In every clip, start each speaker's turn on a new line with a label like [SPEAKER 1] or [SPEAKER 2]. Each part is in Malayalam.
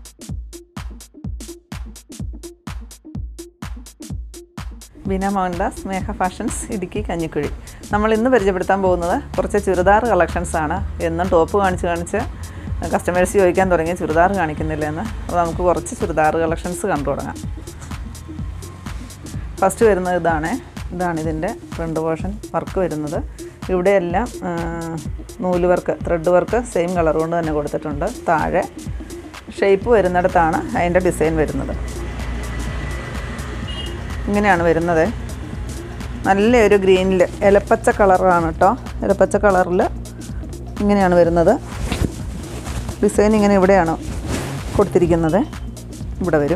[SPEAKER 1] ബീന മോഹൻദാസ് സ്നേഹ ഫാഷൻസ് ഇടുക്കി കഞ്ഞിക്കുഴി നമ്മൾ ഇന്ന് പരിചയപ്പെടുത്താൻ പോകുന്നത് കുറച്ച് ചുരിദാർ കളക്ഷൻസ് ആണ് എന്നും ടോപ്പ് കാണിച്ച് കാണിച്ച് കസ്റ്റമേഴ്സ് ചോദിക്കാൻ തുടങ്ങി ചുരിദാർ കാണിക്കുന്നില്ല എന്ന് അപ്പോൾ നമുക്ക് കുറച്ച് ചുരിദാർ കളക്ഷൻസ് കണ്ടു തുടങ്ങാം ഫസ്റ്റ് വരുന്നത് ഇതാണ് ഇതാണ് ഇതിൻ്റെ ഫ്രണ്ട് പോർഷൻ വർക്ക് വരുന്നത് ഇവിടെയെല്ലാം ആ, നൂല് work thread work same colour കൊണ്ട് തന്നെ കൊടുത്തിട്ടുണ്ട് താഴെ ഷേപ്പ് വരുന്നിടത്താണ് അതിൻ്റെ ഡിസൈൻ വരുന്നത് ഇങ്ങനെയാണ് വരുന്നത് നല്ലൊരു ഗ്രീനിൽ ഇലപ്പച്ച കളറാണ് കേട്ടോ ഇലപ്പച്ച കളറിൽ ഇങ്ങനെയാണ് വരുന്നത് ഡിസൈൻ ഇങ്ങനെ ഇവിടെയാണ് കൊടുത്തിരിക്കുന്നത് ഇവിടെ വരും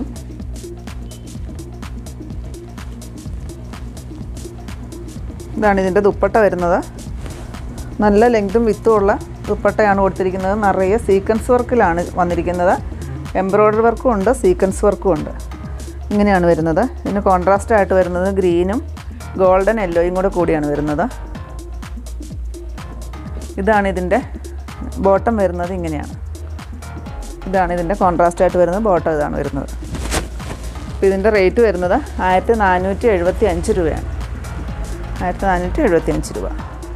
[SPEAKER 1] ഇതാണ് ഇതിൻ്റെ ദുപ്പട്ട വരുന്നത് നല്ല ലെങ്തും വിത്തും ഉള്ള ദുപ്പട്ടയാണ് കൊടുത്തിരിക്കുന്നത് നിറയെ സീക്വൻസ് വർക്കിലാണ് വന്നിരിക്കുന്നത് എംബ്രോയ്ഡറി വർക്കും ഉണ്ട് സീക്വൻസ് വർക്കും ഉണ്ട് ഇങ്ങനെയാണ് വരുന്നത് ഇതിന് കോൺട്രാസ്റ്റ് ആയിട്ട് വരുന്നത് ഗ്രീനും ഗോൾഡൻ യെല്ലോയും കൂടെ കൂടിയാണ് വരുന്നത് ഇതാണ് ഇതിൻ്റെ ബോട്ടം വരുന്നത് ഇങ്ങനെയാണ് ഇതാണ് ഇതിൻ്റെ കോൺട്രാസ്റ്റ് ആയിട്ട് വരുന്നത് ബോട്ടം ഇതാണ് വരുന്നത് അപ്പോൾ ഇതിൻ്റെ റേറ്റ് വരുന്നത് ആയിരത്തി നാനൂറ്റി എഴുപത്തി അഞ്ച് രൂപയാണ് ആയിരത്തി നാനൂറ്റി എഴുപത്തി അഞ്ച് രൂപ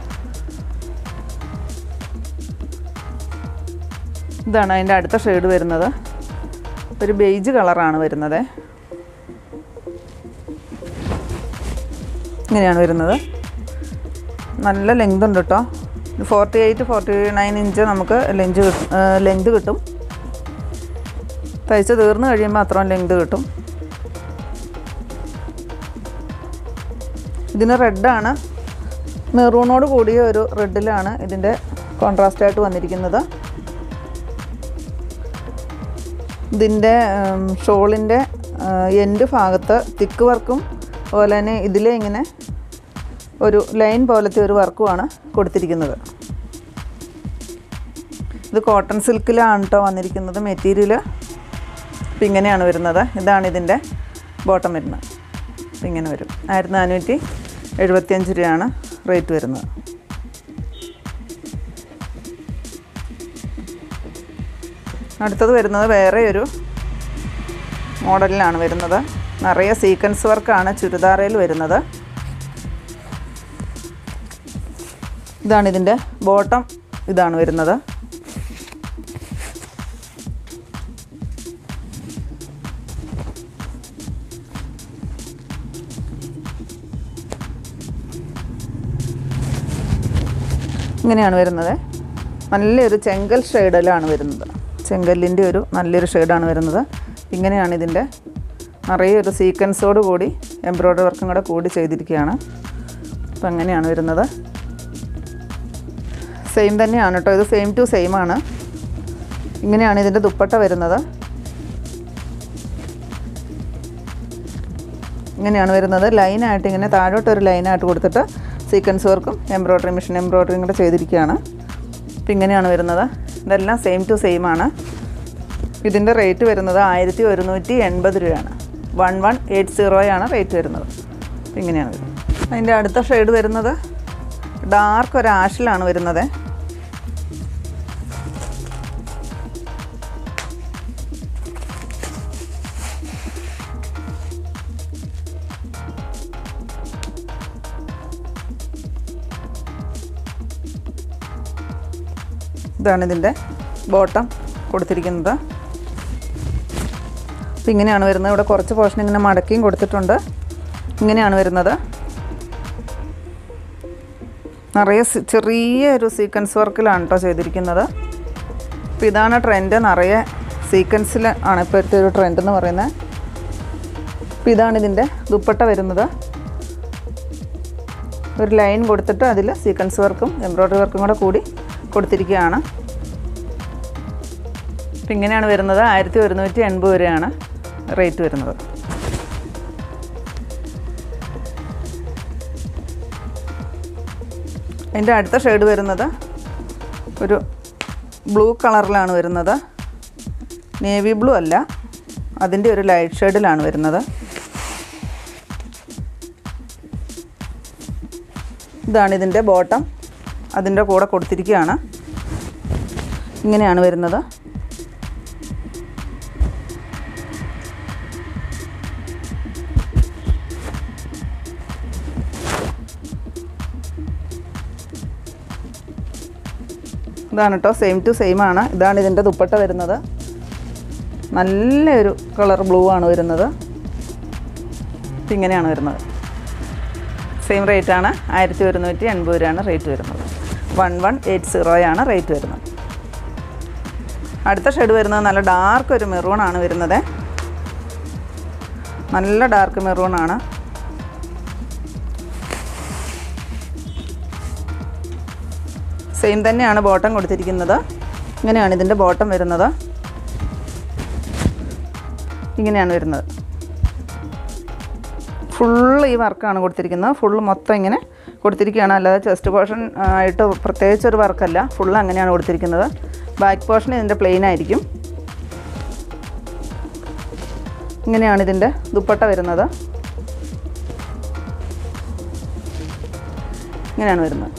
[SPEAKER 1] ഇതാണ് അതിൻ്റെ അടുത്ത ഷെയ്ഡ് വരുന്നത് ഒരു ബെയ്ജ് കളറാണ് വരുന്നത് ഇങ്ങനെയാണ് വരുന്നത് നല്ല ലെങ്ത് ഉണ്ട് കേട്ടോ forty eight forty nine inch നമുക്ക് ലെഞ്ച് ലെങ്ത് കിട്ടും തയ്ച്ച് തീർന്നു കഴിയുമ്പോൾ അത്രയും ലെങ്ത് കിട്ടും ഇതിന് റെഡാണ് മെറൂണോട് കൂടിയ ഒരു റെഡിലാണ് ഇതിൻ്റെ കോൺട്രാസ്റ്റ് ആയിട്ട് വന്നിരിക്കുന്നത് ഇതിൻ്റെ ഷോളിൻ്റെ എൻഡ് ഭാഗത്ത് തിക്ക് വർക്കും അതുപോലെ തന്നെ ഇതിലെ ഇങ്ങനെ ഒരു ലൈൻ പോലത്തെ ഒരു വർക്കുമാണ് കൊടുത്തിരിക്കുന്നത് ഇത് കോട്ടൺ സിൽക്കിലാണ് കേട്ടോ വന്നിരിക്കുന്നത് മെറ്റീരിയൽ അപ്പം ഇങ്ങനെയാണ് വരുന്നത് ഇതാണ് ഇതിൻ്റെ ബോട്ടം വരുന്നത് അപ്പം ഇങ്ങനെ വരും ആയിരത്തി നാനൂറ്റി എഴുപത്തിയഞ്ച് രൂപയാണ് റേറ്റ് വരുന്നത് അടുത്തത് വരുന്നത് വേറെ ഒരു മോഡലിലാണ് വരുന്നത് നിറയെ സീക്വൻസ് വർക്കാണ് ചുരിദാറയിൽ വരുന്നത് ഇതാണ് ഇതിൻ്റെ ബോട്ടം ഇതാണ് വരുന്നത് ഇങ്ങനെയാണ് വരുന്നത് നല്ലൊരു ചെങ്കൽ ഷെയ്ഡിലാണ് വരുന്നത് ചെങ്കല്ലിൻ്റെ ഒരു നല്ലൊരു ഷെയ്ഡാണ് വരുന്നത് ഇങ്ങനെയാണ് ഇതിൻ്റെ നിറയെ ഒരു സീക്വൻസോട് കൂടി എംബ്രോയ്ഡറി വർക്കും കൂടെ കൂടി ചെയ്തിരിക്കുകയാണ് അപ്പം അങ്ങനെയാണ് വരുന്നത് സെയിം തന്നെയാണ് കേട്ടോ ഇത് സെയിം ടു സെയിം ആണ് ഇങ്ങനെയാണ് ഇതിൻ്റെ ദുപ്പട്ട വരുന്നത് ഇങ്ങനെയാണ് വരുന്നത് ലൈനായിട്ട് ഇങ്ങനെ താഴോട്ട് ഒരു ലൈനായിട്ട് കൊടുത്തിട്ട് സീക്വൻസ് വർക്കും എംബ്രോയ്ഡറി മെഷീൻ എംബ്രോയ്ഡറിയും കൂടെ ചെയ്തിരിക്കുകയാണ് അപ്പം ഇങ്ങനെയാണ് വരുന്നത് ഇതെല്ലാം സെയിം ടു സെയിം ആണ് ഇതിൻ്റെ റേറ്റ് വരുന്നത് ആയിരത്തി ഒരുന്നൂറ്റി എൺപത് രൂപയാണ് വൺ വൺ എയ്റ്റ് സീറോയാണ് റേറ്റ് വരുന്നത് അപ്പം ഇങ്ങനെയാണ് വരുന്നത് അതിൻ്റെ അടുത്ത ഷെയ്ഡ് വരുന്നത് ഡാർക്ക് ഒരു ആഷിലാണ് വരുന്നത് ഇതാണ് ഇതിൻ്റെ ബോട്ടം കൊടുത്തിരിക്കുന്നത് അപ്പം ഇങ്ങനെയാണ് വരുന്നത് ഇവിടെ കുറച്ച് പോർഷൻ ഇങ്ങനെ മടക്കിയും കൊടുത്തിട്ടുണ്ട് ഇങ്ങനെയാണ് വരുന്നത് നിറയെ സി- ചെറിയ ഒരു സീക്വൻസ് വർക്കിലാണ് കേട്ടോ ചെയ്തിരിക്കുന്നത് അപ്പോൾ ഇതാണ് ട്രെൻഡ് നിറയെ സീക്വൻസിൽ ആണ് ഇപ്പോഴത്തെ ഒരു ട്രെൻഡ് എന്ന് പറയുന്നത് അപ്പോൾ ഇതാണ് ഇതിൻ്റെ ദുപ്പട്ട വരുന്നത് ഒരു ലൈൻ കൊടുത്തിട്ട് അതിൽ സീക്വൻസ് വർക്കും എംബ്രോയ്ഡറി വർക്കും കൂടെ കൂടി കൊടുത്തിരിക്കുകയാണ് അപ്പം ഇങ്ങനെയാണ് വരുന്നത് ആയിരത്തി ഒരുന്നൂറ്റി എൺപത് രൂപയാണ് റേറ്റ് വരുന്നത് അതിൻ്റെ അടുത്ത ഷെയ്ഡ് വരുന്നത് ഒരു ബ്ലൂ കളറിലാണ് വരുന്നത് നേവി ബ്ലൂ അല്ല അതിൻ്റെ ഒരു ലൈറ്റ് ഷെയ്ഡിലാണ് വരുന്നത് ഇതാണ് ഇതിൻ്റെ ബോട്ടം അതിൻ്റെ കൂടെ കൊടുത്തിരിക്കുകയാണ് ഇങ്ങനെയാണ് വരുന്നത് ഇതാണ് കേട്ടോ സെയിം ടു സെയിം ആണ് ഇതാണ് ഇതിൻ്റെ ദുപ്പട്ട വരുന്നത് നല്ലൊരു കളർ ബ്ലൂ ആണ് വരുന്നത് ഇപ്പം ഇങ്ങനെയാണ് വരുന്നത് സെയിം റേറ്റ് ആണ് ആയിരത്തി ഒരുന്നൂറ്റി എൺപത് രൂപയാണ് റേറ്റ് വരുന്നത് വൺ വൺ എയ്റ്റ് സീറോയാണ് റേറ്റ് വരുന്നത് അടുത്ത ഷെയ്ഡ് വരുന്നത് നല്ല ഡാർക്ക് ഒരു മെറൂൺ ആണ് വരുന്നത് നല്ല ഡാർക്ക് മെറൂൺ ആണ് സെയിം തന്നെയാണ് ബോട്ടം കൊടുത്തിരിക്കുന്നത് ഇങ്ങനെയാണ് ഇതിൻ്റെ ബോട്ടം വരുന്നത് ഇങ്ങനെയാണ് വരുന്നത് ഫുള്ള് ഈ വർക്കാണ് കൊടുത്തിരിക്കുന്നത് ഫുള്ള് മൊത്തം ഇങ്ങനെ കൊടുത്തിരിക്കുകയാണ് അല്ലാതെ ചെസ്റ്റ് പോർഷൻ ആയിട്ട് പ്രത്യേകിച്ച് ഒരു വർക്കല്ല ഫുള്ള് അങ്ങനെയാണ് കൊടുത്തിരിക്കുന്നത് ബാക്ക് പോർഷൻ ഇതിൻ്റെ പ്ലെയിൻ ആയിരിക്കും ഇങ്ങനെയാണ് ഇതിൻ്റെ ദുപ്പട്ട വരുന്നത് ഇങ്ങനെയാണ് വരുന്നത്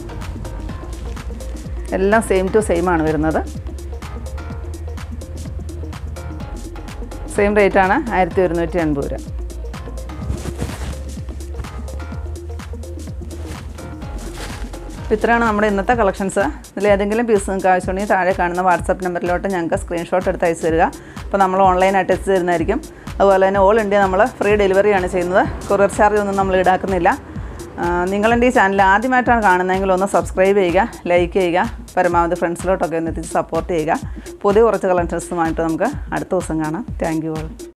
[SPEAKER 1] എല്ലാം സെയിം ടു സെയിം ആണ് വരുന്നത് സെയിം റേറ്റ് ആണ് ആയിരത്തി ഒരുന്നൂറ്റി എൺപത് രൂപ അപ്പോൾ ഇത്രയാണ് നമ്മുടെ ഇന്നത്തെ കളക്ഷൻസ് ഇതിൽ ഏതെങ്കിലും പീസ് നിങ്ങൾക്ക് ആവശ്യമുണ്ടെങ്കിൽ താഴെ കാണുന്ന വാട്സപ്പ് നമ്പറിലോട്ട് ഞങ്ങൾക്ക് സ്ക്രീൻഷോട്ട് എടുത്ത് അയച്ചു തരിക അപ്പോൾ നമ്മൾ ഓൺലൈനായിട്ട് എത്തിച്ചു തരുന്നതായിരിക്കും അതുപോലെ തന്നെ ഓൾ ഇന്ത്യ നമ്മൾ ഫ്രീ ഡെലിവറിയാണ് ചെയ്യുന്നത് കൊറിയർ ചാർജ് ഒന്നും നമ്മൾ ഈടാക്കുന്നില്ല ആ, നിങ്ങളെൻ്റെ ഈ ചാനൽ ആദ്യമായിട്ടാണ് കാണുന്നതെങ്കിൽ ഒന്ന് സബ്സ്ക്രൈബ് ചെയ്യുക ലൈക്ക് ചെയ്യുക പരമാവധി ഫ്രണ്ട്സിലോട്ടൊക്കെ ഒന്ന് എത്തിച്ച് സപ്പോർട്ട് ചെയ്യുക പുതിയ കുറച്ച് കളക്ഷൻസുമായിട്ട് നമുക്ക് അടുത്ത ദിവസം കാണാം താങ്ക് യു ഓൾ